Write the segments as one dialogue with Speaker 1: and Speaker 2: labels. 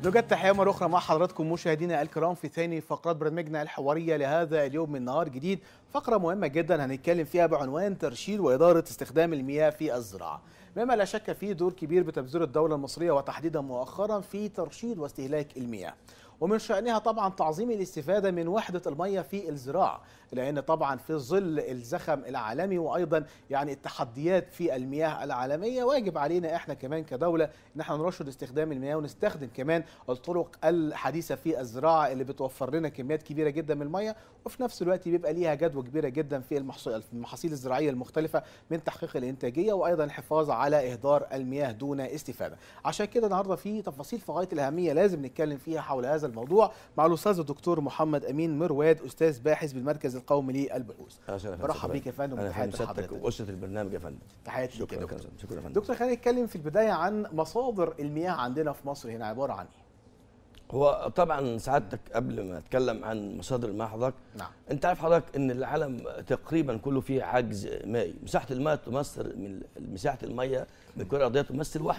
Speaker 1: نوجد تحية مرة أخرى مع حضراتكم مشاهدينا الكرام في ثاني فقرات برنامجنا الحوارية لهذا اليوم من نهار جديد فقرة مهمة جدا هنتكلم فيها بعنوان ترشيد وإدارة استخدام المياه في الزراعة مما لا شك فيه دور كبير بتبذير الدولة المصرية وتحديدا مؤخرا في ترشيد واستهلاك المياه ومن شأنها طبعا تعظيم الاستفادة من وحدة المياه في الزراعة لأن طبعا في ظل الزخم العالمي وأيضا يعني التحديات في المياه العالمية واجب علينا احنا كمان كدولة ان احنا نرشد استخدام المياه ونستخدم كمان الطرق الحديثة في الزراعة اللي بتوفر لنا كميات كبيرة جدا من المياه وفي نفس الوقت بيبقى ليها جدوى كبيرة جدا في المحاصيل الزراعية المختلفة من تحقيق الإنتاجية وأيضا الحفاظ على إهدار المياه دون استفادة عشان كده النهاردة في تفاصيل في غاية الأهمية لازم نتكلم فيها حول هذا الموضوع مع الأستاذ الدكتور محمد أمين مرواد أستاذ باحث بالمركز القومي للبحوث برحب بيك يا فندم
Speaker 2: وتحياتي لحضرتك واسره البرنامج يا فندم
Speaker 1: تحياتي ليك يا
Speaker 2: شكرا
Speaker 1: دكتور
Speaker 2: شكرا يا فندم
Speaker 1: دكتور خلينا نتكلم في البدايه عن مصادر المياه عندنا في مصر هنا عباره عن ايه؟
Speaker 2: هو طبعا سعادتك قبل ما اتكلم عن مصادر الماء حضرتك
Speaker 1: نعم
Speaker 2: انت عارف حضرتك ان العالم تقريبا كله فيه عجز مائي مساحه الماء تمثل من مساحه الميه من الكره الارضيه تمثل 71%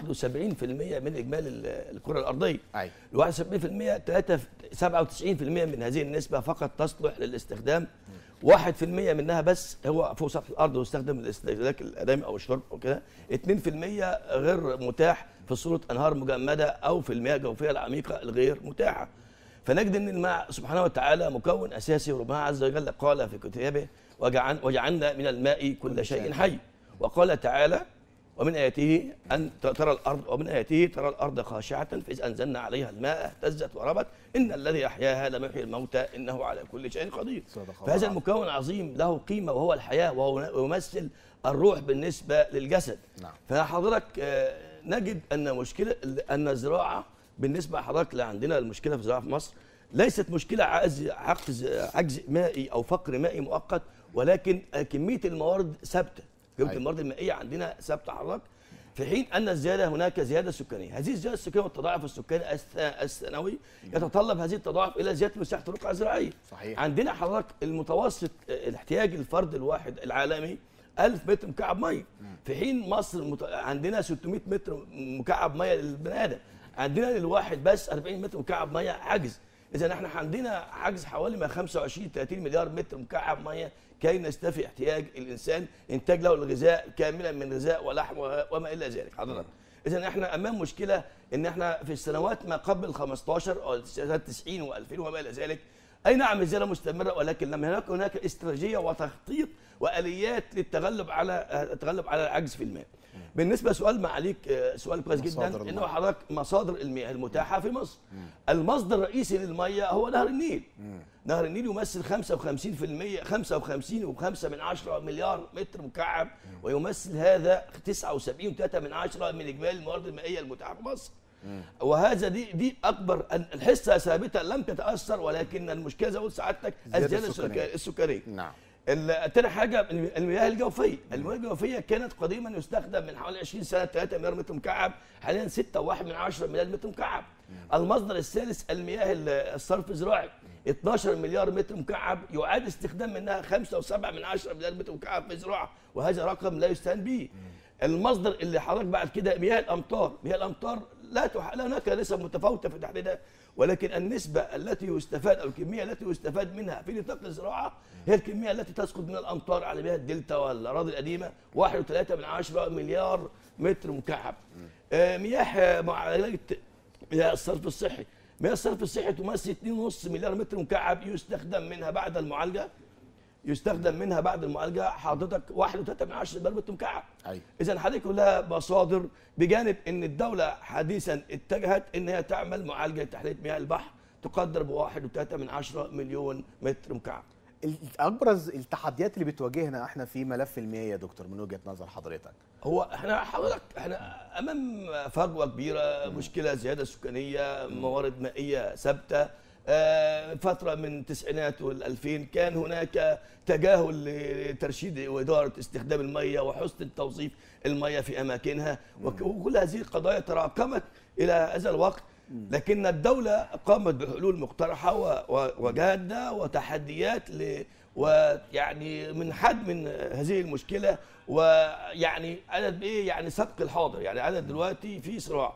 Speaker 2: من اجمالي الكره الارضيه
Speaker 1: ايوه
Speaker 2: ال 71% 3 97% من هذه النسبه فقط تصلح للاستخدام 1% منها بس هو فوق سطح الارض ويستخدم للاستهلاك الادمي او الشرب او كده 2% غير متاح في صوره انهار مجمده او في المياه الجوفيه العميقه الغير متاحه فنجد ان الماء سبحانه وتعالى مكون اساسي وربنا عز وجل قال في كتابه وجعل وجعلنا من الماء كل شيء حي وقال تعالى ومن آياته أن ترى الأرض ومن آياته ترى الأرض خاشعة فإذا أنزلنا عليها الماء اهتزت وربت إن الذي أحياها لم يحيي الموتى إنه على كل شيء قدير فهذا المكون عظيم له قيمة وهو الحياة وهو يمثل الروح بالنسبة للجسد
Speaker 1: نعم.
Speaker 2: فحضرتك آه، نجد أن مشكلة أن الزراعة بالنسبة لحضرتك اللي عندنا المشكلة في الزراعة في مصر ليست مشكلة عجز عجز عجز مائي أو فقر مائي مؤقت ولكن كمية الموارد ثابتة جودة
Speaker 1: أيوة.
Speaker 2: الموارد المائية عندنا ثابتة حضرتك في حين أن الزيادة هناك زيادة سكانية هذه الزيادة السكانية والتضاعف السكاني الس- السنوي يتطلب هذه التضاعف إلى زيادة مساحة الرقعة الزراعية
Speaker 1: صحيح.
Speaker 2: عندنا حضرتك المتوسط آه، الاحتياج الفرد الواحد العالمي 1000 متر مكعب ميه في حين مصر مت... عندنا 600 متر مكعب ميه للبني ادم عندنا للواحد بس 40 متر مكعب ميه عجز اذا احنا عندنا عجز حوالي ما 25 30 مليار متر مكعب ميه كي نستفي احتياج الانسان انتاج له الغذاء كاملا من غذاء ولحم و- وما الى ذلك حضرتك اذا احنا امام مشكله ان احنا في السنوات ما قبل 15 او سنوات 90 و2000 وما الى ذلك اي نعم الزياده مستمره ولكن لم هناك هناك استراتيجيه وتخطيط واليات للتغلب على التغلب على العجز في الماء. بالنسبه لسؤال معاليك آه، سؤال كويس جدا
Speaker 1: مصادر
Speaker 2: انه
Speaker 1: المياه.
Speaker 2: حضرتك مصادر المياه المتاحه في مصر. المصدر الرئيسي للميه هو نهر النيل. نهر النيل يمثل 55% 55 و5 من 10 مليار متر مكعب ويمثل هذا 79 و3 من 10 من اجمالي الموارد المائيه المتاحه في مصر. وهذا دي دي اكبر الحصه ثابته لم تتاثر ولكن المشكله زي ما قلت سعادتك
Speaker 1: الزيادة
Speaker 2: الزياده
Speaker 1: السكانية.
Speaker 2: السكانيه السكريه
Speaker 1: نعم
Speaker 2: ال- تاني حاجه المياه الجوفيه، المياه الجوفيه كانت قديما يستخدم من حوالي 20 سنه 3 مليار متر مكعب، حاليا 6.1 من 10 مليار متر مكعب. المصدر الثالث المياه ال- الصرف الزراعي 12 مليار متر مكعب يعاد استخدام منها 5.7 من 10 مليار متر مكعب في الزراعه، وهذا رقم لا يستهان به. المصدر اللي حضرتك بعد كده مياه الامطار، مياه الامطار لا تح... لا هناك نسب متفاوته في تحديدها ولكن النسبه التي يستفاد او الكميه التي يستفاد منها في نطاق الزراعه هي الكميه التي تسقط من الامطار على مياه الدلتا والاراضي القديمه 1.3 من 10 مليار متر مكعب. آه، مياه آه، معالجه مياه الصرف الصحي، مياه الصرف الصحي تمثل 2.5 مليار متر مكعب يستخدم منها بعد المعالجه يستخدم منها بعد المعالجه حضرتك 1.3 من 10 مليار متر مكعب.
Speaker 1: ايوه
Speaker 2: اذا حضرتك كلها مصادر بجانب ان الدوله حديثا اتجهت ان هي تعمل معالجه تحليه مياه البحر تقدر ب 1.3 من 10 مليون متر مكعب.
Speaker 1: ال- ابرز التحديات اللي بتواجهنا احنا في ملف المياه يا دكتور من وجهه نظر حضرتك
Speaker 2: هو احنا حضرتك احنا امام فجوه كبيره مشكله زياده سكانيه موارد مائيه ثابته آه، فتره من التسعينات وال2000 كان هناك تجاهل لترشيد واداره استخدام الميه وحسن توظيف الميه في اماكنها وك- وكل هذه القضايا تراكمت الى هذا الوقت لكن الدوله قامت بحلول مقترحه و- و- وجاده وتحديات ل ويعني من حد من هذه المشكله ويعني عدد ايه يعني سبق الحاضر يعني عدد دلوقتي في صراع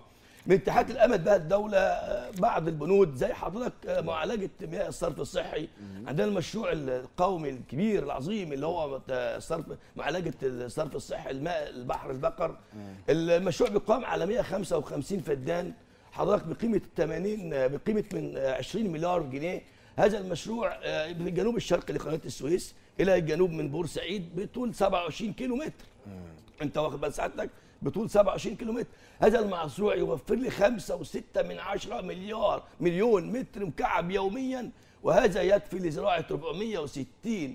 Speaker 2: من اتحاد الامد بقى الدوله آه، بعض البنود زي حضرتك آه، معالجه مياه الصرف الصحي عندنا المشروع القومي الكبير العظيم اللي هو آه، صرف معالجه الصرف الصحي الماء البحر البقر المشروع بيقام على 155 فدان حضرتك بقيمه 80 آه، بقيمه من آه، 20 مليار جنيه هذا المشروع آه، في الجنوب الشرقي لقناه السويس الى الجنوب من بورسعيد بطول 27 كيلو متر انت واخد بال سعادتك بطول 27 كيلو متر هذا المشروع يوفر لي 5 و6 من 10 مليار مليون متر مكعب يوميا وهذا يكفي لزراعه 460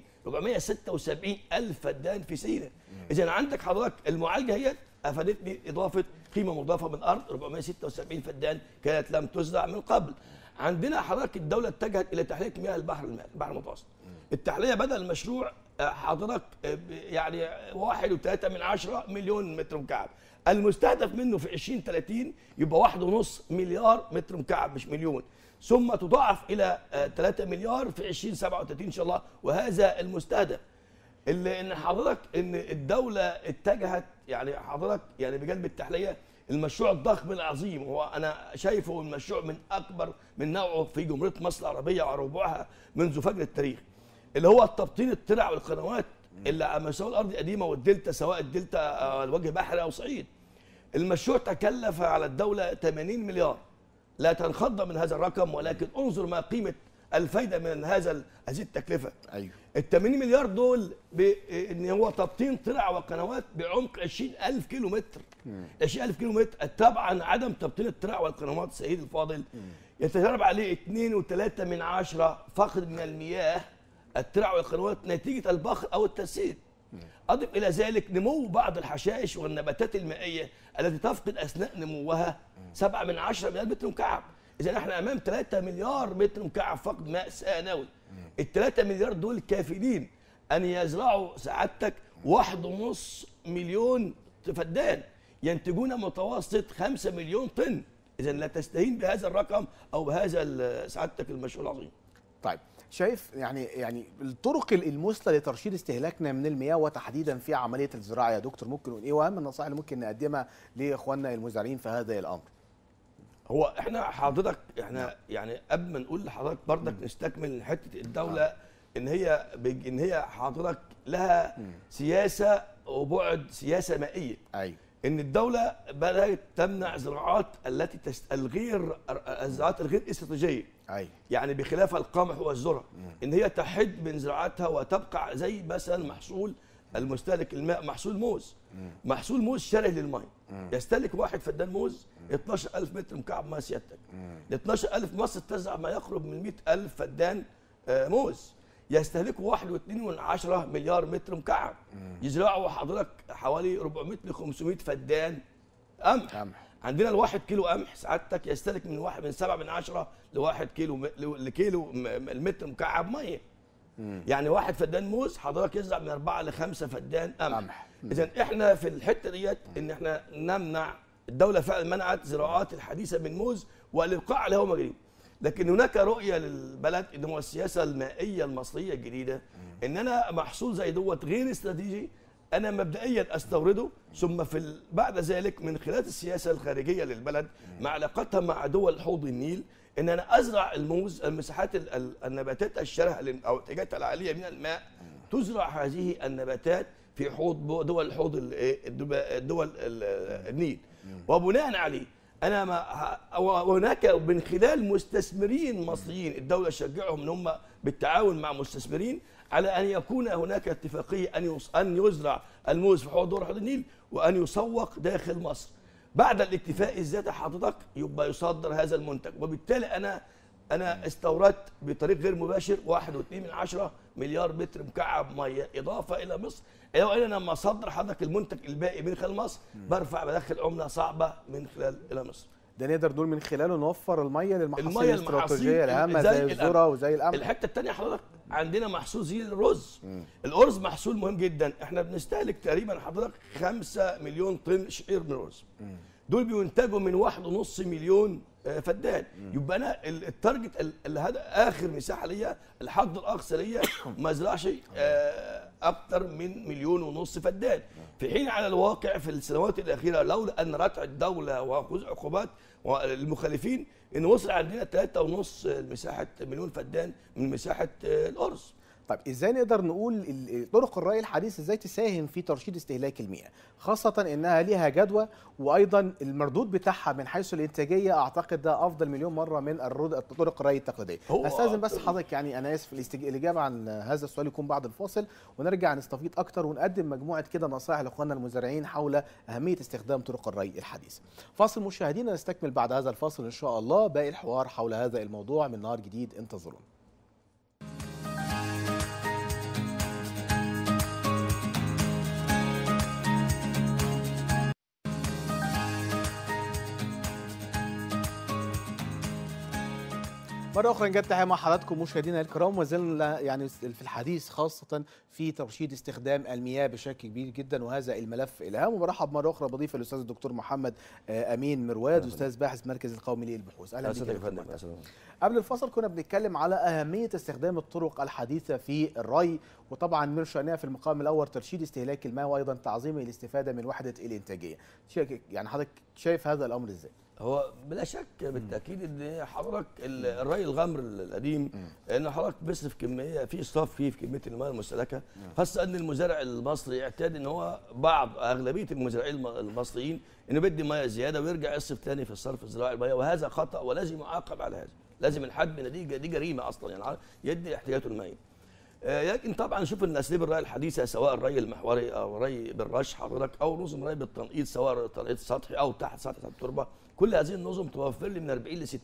Speaker 2: 476 الف فدان في سيناء اذا عندك حضرتك المعالجه هي افادتني اضافه قيمه مضافه من الارض 476 فدان كانت لم تزرع من قبل عندنا حضرتك الدوله اتجهت الى تحليه مياه البحر الماء البحر المتوسط التحليه بدا المشروع آه، حضرتك آه، ب- يعني واحد وثلاثة من عشرة مليون متر مكعب المستهدف منه في 2030 يبقى واحد ونص مليار متر مكعب مش مليون ثم تضاعف الى 3 مليار في 2037 ان شاء الله وهذا المستهدف اللي ان حضرتك ان الدوله اتجهت يعني حضرتك يعني بجانب التحليه المشروع الضخم العظيم هو انا شايفه المشروع من اكبر من نوعه في جمهوريه مصر العربيه وربوعها منذ فجر التاريخ اللي هو التبطين الترع والقنوات اللي على مستوى الارض القديمه والدلتا سواء الدلتا آه، الوجه بحري او صعيد المشروع تكلف على الدوله 80 مليار لا تنخض من هذا الرقم ولكن انظر ما قيمه الفايده من هذا ال- هذه التكلفه
Speaker 1: ايوه
Speaker 2: ال 80 مليار دول ب- ان هو تبطين ترع وقنوات بعمق 20000 كيلو متر 20000 كيلو متر طبعا عدم تبطين الترع والقنوات سيدي الفاضل يتجرب عليه 2.3 من عشرة فقد من المياه الترع والقنوات نتيجه البخر او التسييد اضف الى ذلك نمو بعض الحشائش والنباتات المائيه التي تفقد اثناء نموها 7 من 10 مليار متر مكعب اذا احنا امام 3 مليار متر مكعب فقد ماء ثانوي ال 3 مليار دول كافلين ان يزرعوا سعادتك واحد ونص مليون فدان ينتجون متوسط 5 مليون طن اذا لا تستهين بهذا الرقم او بهذا ال- سعادتك المشروع العظيم
Speaker 1: طيب شايف يعني يعني الطرق المثلى لترشيد استهلاكنا من المياه وتحديدا في عمليه الزراعه يا دكتور ممكن نقول ايه واهم النصائح اللي ممكن نقدمها لاخواننا المزارعين في هذا الامر
Speaker 2: هو احنا حضرتك احنا يعني قبل ما نقول لحضرتك برضك نستكمل حته الدوله ان هي بج- ان هي حضرتك لها سياسه وبعد سياسه مائيه
Speaker 1: ايوه
Speaker 2: ان الدوله بدات تمنع زراعات التي تست... الغير الزراعات الغير استراتيجيه
Speaker 1: ايوه
Speaker 2: يعني بخلاف القمح والذره ان هي تحد من زراعتها وتبقى زي مثلا محصول المستهلك الماء محصول موز محصول موز شره للماء يستهلك واحد فدان موز 12000 متر مكعب ماء سيادتك ال 12000 مصر تزرع ما يقرب من 100000 فدان آه، موز يستهلكوا 1.2 مليار متر مكعب يزرعوا حضرتك حوالي 400 ل 500 فدان قمح
Speaker 1: قمح.
Speaker 2: عندنا الواحد كيلو قمح سعادتك يستهلك من واحد من سبعة من عشرة لواحد كيلو م... لكيلو م... المتر مكعب ميه يعني واحد فدان موز حضرتك يزرع من أربعة لخمسة فدان قمح
Speaker 1: قمح.
Speaker 2: إذا إحنا في الحتة ديت إن إحنا نمنع الدولة فعلا منعت زراعات الحديثة من موز والإبقاء على هو مجري لكن هناك رؤية للبلد إن هو السياسة المائية المصرية الجديدة إن أنا محصول زي دوت غير استراتيجي انا مبدئيا استورده ثم في ال- بعد ذلك من خلال السياسه الخارجيه للبلد مع علاقتها مع دول حوض النيل ان انا ازرع الموز المساحات ال- ال- النباتات الشره لل- او احتياجاتها العاليه من الماء تزرع هذه النباتات في حوض بو- دول حوض ال- إيه الدب- دول ال- النيل وبناء عليه انا ما ه- وهناك من خلال مستثمرين مصريين الدوله تشجعهم ان هم بالتعاون مع مستثمرين على ان يكون هناك اتفاقيه ان يص- ان يزرع الموز في حوض دور حوض النيل وان يسوق داخل مصر. بعد الاكتفاء الذاتي حضرتك يبقى يصدر هذا المنتج وبالتالي انا انا استوردت بطريق غير مباشر 1.2 من عشرة مليار متر مكعب ميه اضافه الى مصر لو انا لما اصدر حضرتك المنتج الباقي من خلال مصر برفع بدخل عمله صعبه من خلال الى مصر
Speaker 1: ده نقدر نقول من خلاله نوفر الميه للمحاصيل
Speaker 2: المية
Speaker 1: الاستراتيجيه
Speaker 2: المحاصيل
Speaker 1: الهامه
Speaker 2: زي
Speaker 1: زي الذره
Speaker 2: القمح.
Speaker 1: وزي القمح
Speaker 2: الحته الثانيه حضرتك عندنا محصول زي الرز الارز محصول مهم جدا احنا بنستهلك تقريبا حضرتك 5 مليون طن شعير من الرز دول بينتجوا من واحد ونص مليون آه، فدان يبقى انا ال- التارجت ال- اللي هذا اخر مساحه ليا الحد الاقصى ليا ما ازرعش آه، اكتر من مليون ونص فدان في حين على الواقع في السنوات الاخيره لولا ان ردع الدوله واخذ عقوبات المخالفين ان وصل عندنا 3.5 مساحه مليون فدان من مساحه آه، الارز
Speaker 1: طيب ازاي نقدر نقول ال- طرق الري الحديث ازاي تساهم في ترشيد استهلاك المياه خاصة انها ليها جدوى وايضا المردود بتاعها من حيث الانتاجية اعتقد ده افضل مليون مرة من الرد- طرق الري التقليدية
Speaker 2: هو
Speaker 1: استاذن بس
Speaker 2: أكتر.
Speaker 1: حضرتك يعني انا اسف الاستج... الاجابة عن هذا السؤال يكون بعد الفاصل ونرجع نستفيد اكتر ونقدم مجموعة كده نصائح لاخواننا المزارعين حول اهمية استخدام طرق الري الحديث فاصل مشاهدينا نستكمل بعد هذا الفاصل ان شاء الله باقي الحوار حول هذا الموضوع من نهار جديد انتظرونا مرة أخرى نجد تحية مع حضراتكم مشاهدينا الكرام وزلنا يعني في الحديث خاصة في ترشيد استخدام المياه بشكل كبير جدا وهذا الملف الهام ومرحب مرة أخرى بضيف الأستاذ الدكتور محمد آه، أمين مرواد أستاذ باحث مركز القومي للبحوث أهلا بك يا
Speaker 2: أسعدك يا
Speaker 1: دكتور
Speaker 2: فندم
Speaker 1: محمد.
Speaker 2: أسعدك.
Speaker 1: قبل الفصل كنا بنتكلم على أهمية استخدام الطرق الحديثة في الري وطبعا من شأنها في المقام الأول ترشيد استهلاك الماء وأيضا تعظيم الاستفادة من وحدة الإنتاجية شا- يعني حضرتك شايف هذا الأمر إزاي؟
Speaker 2: هو بلا شك بالتاكيد ان حضرتك ال- الري الغمر القديم ان حضرتك بيصرف كميه في اسراف فيه في كميه المياه المستهلكه خاصه ان المزارع المصري يعتاد ان هو بعض اغلبيه المزارعين الم- المصريين انه بيدي ميه زياده ويرجع يصرف تاني في الصرف الزراعي الميه وهذا خطا ولازم يعاقب على هذا لازم الحد من دي دي جريمه اصلا يعني يدي احتياجاته المائيه آه، لكن طبعا نشوف ان اساليب الري الحديثه سواء الري المحوري او الري بالرش حضرتك او نظم الري بالتنقيط سواء تنقيط سطحي او تحت سطح التربه كل هذه النظم توفر لي من 40 ل 60%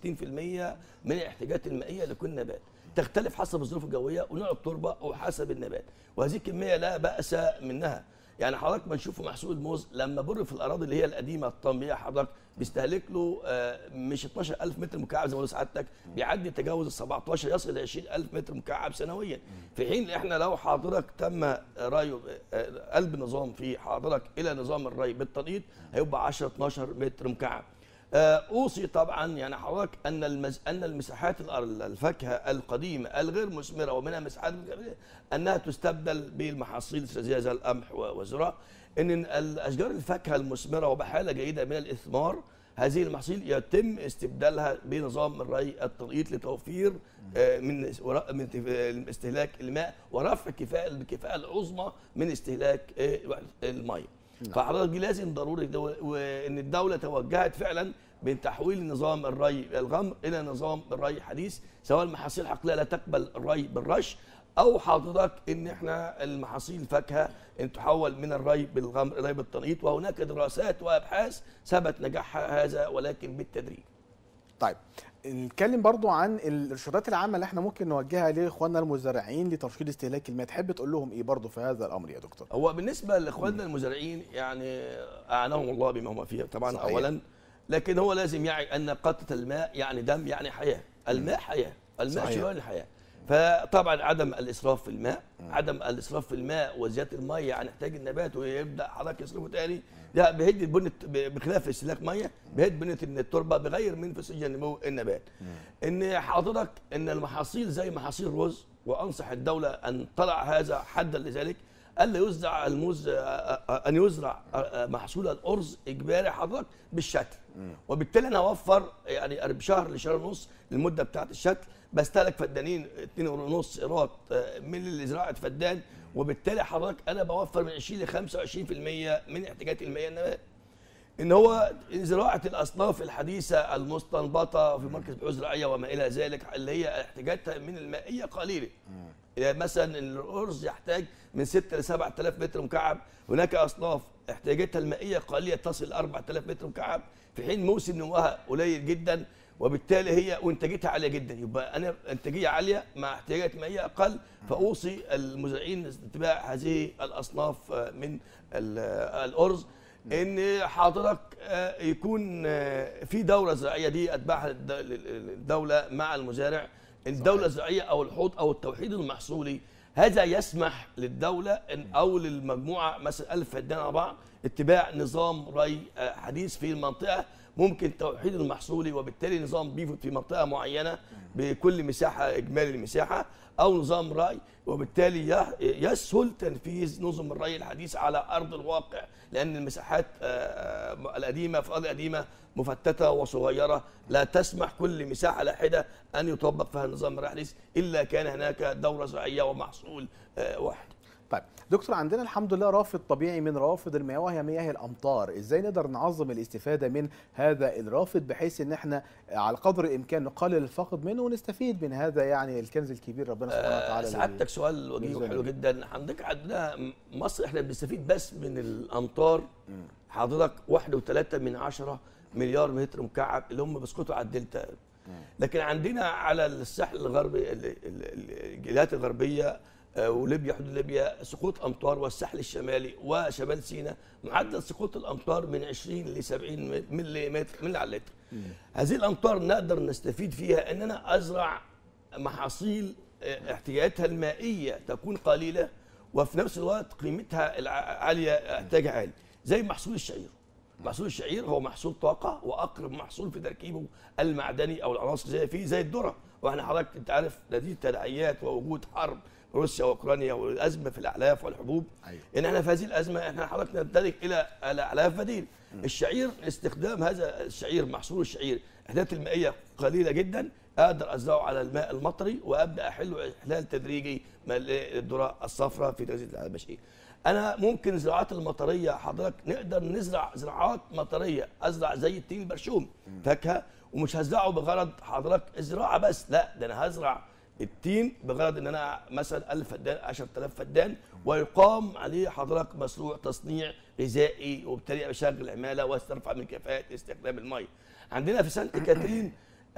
Speaker 2: من الاحتياجات المائيه لكل نبات تختلف حسب الظروف الجويه ونوع التربه وحسب النبات وهذه الكميه لا باس منها يعني حضرتك ما نشوف محصول الموز لما بر في الاراضي اللي هي القديمه الطاميه حضرتك بيستهلك له آه، مش 12000 متر مكعب زي ما قلت سعادتك بيعدي تجاوز ال 17 يصل ل 20000 متر مكعب سنويا في حين احنا لو حضرتك تم ري آه، قلب نظام في حضرتك الى نظام الري بالتنقيط هيبقى 10 12 متر مكعب آه، اوصي طبعا يعني حضرتك ان المز... ان المساحات الأر- الفاكهه القديمه الغير مثمره ومنها مساحات مجمدة، انها تستبدل بالمحاصيل السريه زي القمح و- والذره ان الاشجار الفاكهه المثمره وبحاله جيده من الاثمار هذه المحاصيل يتم استبدالها بنظام الري التنقيط لتوفير آه، من ورا- من تف- استهلاك الماء ورفع الكفاءه الكفاءه العظمى من استهلاك آه، الميه فحضرتك دي لازم ضروري دو- وان الدوله توجهت فعلا من تحويل نظام الري الغمر الى نظام الري حديث سواء المحاصيل الحقليه لا تقبل الري بالرش او حضرتك ان احنا المحاصيل الفاكهه ان تحول من الري بالغمر الى بالتنقيط وهناك دراسات وابحاث ثبت نجاحها هذا ولكن بالتدريج
Speaker 1: طيب نتكلم برضو عن الارشادات العامه اللي احنا ممكن نوجهها لاخواننا المزارعين لترشيد استهلاك الماء تحب تقول لهم ايه برضو في هذا الامر يا دكتور
Speaker 2: هو بالنسبه لاخواننا المزارعين يعني اعانهم الله بما هم فيه طبعا
Speaker 1: صحيح.
Speaker 2: صحيح. اولا لكن هو لازم يعي ان قطره الماء يعني دم يعني حياه الماء حياه الماء
Speaker 1: صحيح.
Speaker 2: شريان الحياه فطبعا عدم الاسراف في الماء عدم الاسراف في الماء وزياده الميه يعني يحتاج النبات ويبدا حضرتك يصرفه تاني ده بيهد بنة بخلاف استهلاك ميه بيهد بنة ان التربه بغير من فسيولوجيا نمو النبات ان حضرتك ان المحاصيل زي محاصيل الرز وانصح الدوله ان تضع هذا حدا لذلك الا يزرع الموز آه، آه، ان يزرع آه، آه، محصول الارز اجباري حضرتك بالشتل وبالتالي انا اوفر يعني بشهر لشهر ونص المده بتاعه الشتل بستهلك فدانين 2 ونص ايراد آه، من زراعه فدان وبالتالي حضرتك انا بوفر من 20 ل 25% من احتياجات المياه النبات ان هو زراعه الاصناف الحديثه المستنبطه في مركز بحوث زراعيه وما الى ذلك اللي هي احتياجاتها من المائيه قليله يعني مثلا الارز يحتاج من 6 ل 7000 متر مكعب هناك اصناف احتياجاتها المائيه قليله تصل ل 4000 متر مكعب في حين موسم نموها قليل جدا وبالتالي هي وانتاجيتها عاليه جدا يبقى انا انتاجيه عاليه مع احتياجات مائيه اقل فاوصي المزارعين اتباع هذه الاصناف آه، من ال- آه، الارز ان حضرتك آه، يكون آه، في دوره زراعيه دي اتباعها الد- الدوله مع المزارع الدوله الزراعيه او الحوض او التوحيد المحصولي هذا يسمح للدوله إن او للمجموعه مثلا 1000 فدان على بعض اتباع نظام ري آه، حديث في المنطقه ممكن توحيد المحصولي وبالتالي نظام بيفوت في منطقه معينه بكل مساحه اجمالي المساحه او نظام ري وبالتالي يه- يسهل تنفيذ نظم الري الحديث على ارض الواقع لان المساحات آه، آه، القديمه في الارض القديمه مفتته وصغيره لا تسمح كل مساحه لاحده ان يطبق فيها النظام الري الحديث الا كان هناك دوره زراعيه ومحصول آه، واحد
Speaker 1: طيب دكتور عندنا الحمد لله رافد طبيعي من روافد المياه وهي مياه الامطار ازاي نقدر نعظم الاستفاده من هذا الرافد بحيث ان احنا على قدر الامكان نقلل الفقد منه ونستفيد من هذا يعني الكنز الكبير ربنا سبحانه
Speaker 2: آه،
Speaker 1: وتعالى
Speaker 2: سعادتك سؤال وجيه
Speaker 1: بالنسبة
Speaker 2: وحلو
Speaker 1: لي.
Speaker 2: جدا حضرتك عندنا مصر احنا بنستفيد بس من الامطار حضرتك واحد وثلاثة من عشرة مليار متر مكعب اللي هم بيسقطوا على الدلتا لكن عندنا على الساحل الغربي ال- ال- ال- الجهات الغربيه آه، وليبيا حدود ليبيا سقوط امطار والساحل الشمالي وشمال سيناء معدل سقوط الامطار من 20 ل 70 ملي متر ملي على اللتر هذه الامطار نقدر نستفيد فيها ان انا ازرع محاصيل آه، احتياجاتها المائيه تكون قليله وفي نفس الوقت قيمتها العاليه احتياجها عالي زي محصول الشعير محصول الشعير هو محصول طاقه واقرب محصول في تركيبه المعدني او العناصر زي فيه زي الذره واحنا حضرتك انت عارف نتيجه تداعيات ووجود حرب روسيا واوكرانيا والازمه في الاعلاف والحبوب
Speaker 1: أيوة.
Speaker 2: ان احنا في هذه الازمه احنا حضرتك نمتلك الى الاعلاف بديل الشعير استخدام هذا الشعير محصول الشعير احداث المائيه قليله جدا اقدر ازرعه على الماء المطري وابدا احله احلال تدريجي من الذره الصفراء في تغذيه البشريه انا ممكن الزراعات المطريه حضرتك نقدر نزرع زراعات مطريه ازرع زي التين البرشوم فاكهه ومش هزرعه بغرض حضرتك الزراعه بس لا ده انا هزرع التين بغرض ان انا مثلا 1000 فدان 10000 فدان ويقام عليه حضرتك مشروع تصنيع غذائي وبالتالي بشغل عماله واسترفع من كفاءه استخدام الميه. عندنا في سانت كاترين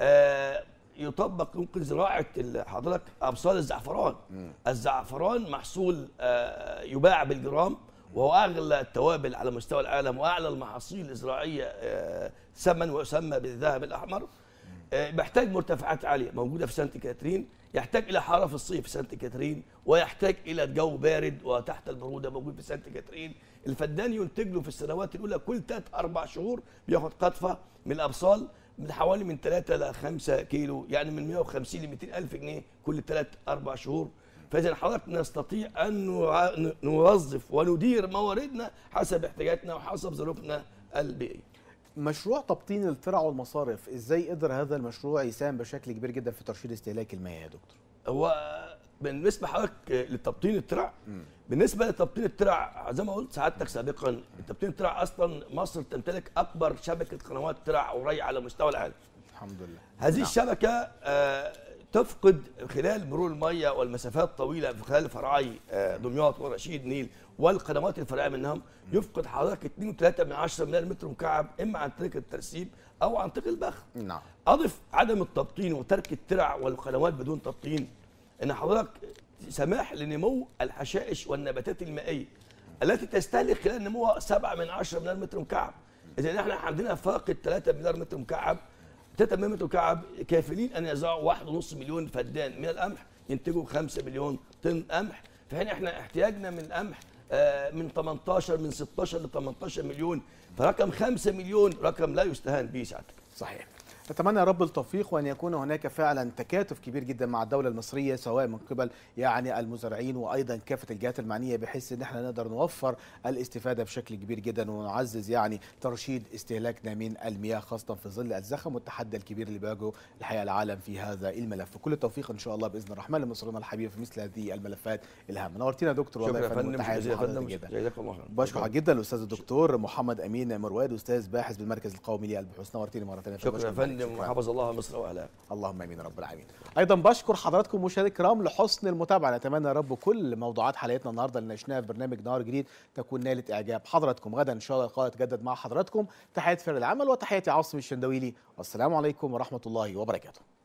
Speaker 2: آه يطبق يمكن زراعه ال- حضرتك ابصال الزعفران. الزعفران محصول آه يباع بالجرام وهو اغلى التوابل على مستوى العالم واعلى المحاصيل الزراعيه آه ثمن ويسمى بالذهب الاحمر. آه، محتاج مرتفعات عاليه موجوده في سانت كاترين يحتاج الى حراره في الصيف في سانت كاترين ويحتاج الى جو بارد وتحت البروده موجود في سانت كاترين الفدان ينتج له في السنوات الاولى كل ثلاث اربع شهور بياخد قطفه من الابصال من حوالي من 3 ل 5 كيلو يعني من 150 ل 200 الف جنيه كل ثلاث اربع شهور فاذا حضرتك نستطيع ان نع- نوظف وندير مواردنا حسب احتياجاتنا وحسب ظروفنا البيئيه
Speaker 1: مشروع تبطين الترع والمصارف ازاي قدر هذا المشروع يساهم بشكل كبير جدا في ترشيد استهلاك المياه يا دكتور
Speaker 2: هو بالنسبه حضرتك لتبطين الترع بالنسبه لتبطين الترع زي ما قلت سعادتك سابقا تبطين الترع اصلا مصر تمتلك اكبر شبكه قنوات ترع وري على مستوى العالم
Speaker 1: الحمد لله
Speaker 2: هذه
Speaker 1: نعم.
Speaker 2: الشبكه آه، تفقد خلال مرور الميه والمسافات الطويله في خلال فرعي آه، دمياط ورشيد نيل والقنوات الفرعيه منهم يفقد حضرتك 2.3 من 10 مليار متر مكعب اما عن طريق الترسيب او عن طريق البخ
Speaker 1: نعم
Speaker 2: اضف عدم التبطين وترك الترع والقنوات بدون تبطين ان حضرتك سماح لنمو الحشائش والنباتات المائيه التي تستهلك خلال نموها 7 من 10 مليار متر مكعب اذا احنا عندنا فاقد 3 مليار متر مكعب 3 مليار متر مكعب كافلين ان يزرعوا 1.5 مليون فدان من القمح ينتجوا 5 مليون طن قمح في حين احنا احتياجنا من القمح آه، من 18 من 16 ل 18 مليون فرقم 5 مليون رقم لا يستهان به سعادتك
Speaker 1: صحيح نتمنى يا رب التوفيق وان يكون هناك فعلا تكاتف كبير جدا مع الدوله المصريه سواء من قبل يعني المزارعين وايضا كافه الجهات المعنيه بحيث ان احنا نقدر نوفر الاستفاده بشكل كبير جدا ونعزز يعني ترشيد استهلاكنا من المياه خاصه في ظل الزخم والتحدي الكبير اللي بيواجهه الحقيقه العالم في هذا الملف كل التوفيق ان شاء الله باذن الرحمن لمصرنا الحبيب في مثل هذه الملفات الهامه نورتينا يا دكتور والله
Speaker 2: شكرا يا فندم
Speaker 1: والتحية
Speaker 2: شكرا يا
Speaker 1: لحضرتك
Speaker 2: فندم
Speaker 1: جدا
Speaker 2: جزاك الله خير
Speaker 1: بشكر جدا الاستاذ الدكتور محمد امين مرواد استاذ باحث بالمركز القومي للبحوث نورتيني مره ثانيه
Speaker 2: شكرا يا
Speaker 1: فبشكر
Speaker 2: فندم
Speaker 1: شكراً.
Speaker 2: وحفظ الله مصر واهلها
Speaker 1: اللهم امين يا رب العالمين ايضا بشكر حضراتكم مشاهدي الكرام لحسن المتابعه نتمنى يا رب كل موضوعات حلقتنا النهارده اللي ناقشناها في برنامج نهار جديد تكون نالت اعجاب حضراتكم غدا ان شاء الله اللقاء يتجدد مع حضراتكم تحيات فريق العمل وتحياتي عاصم الشندويلي والسلام عليكم ورحمه الله وبركاته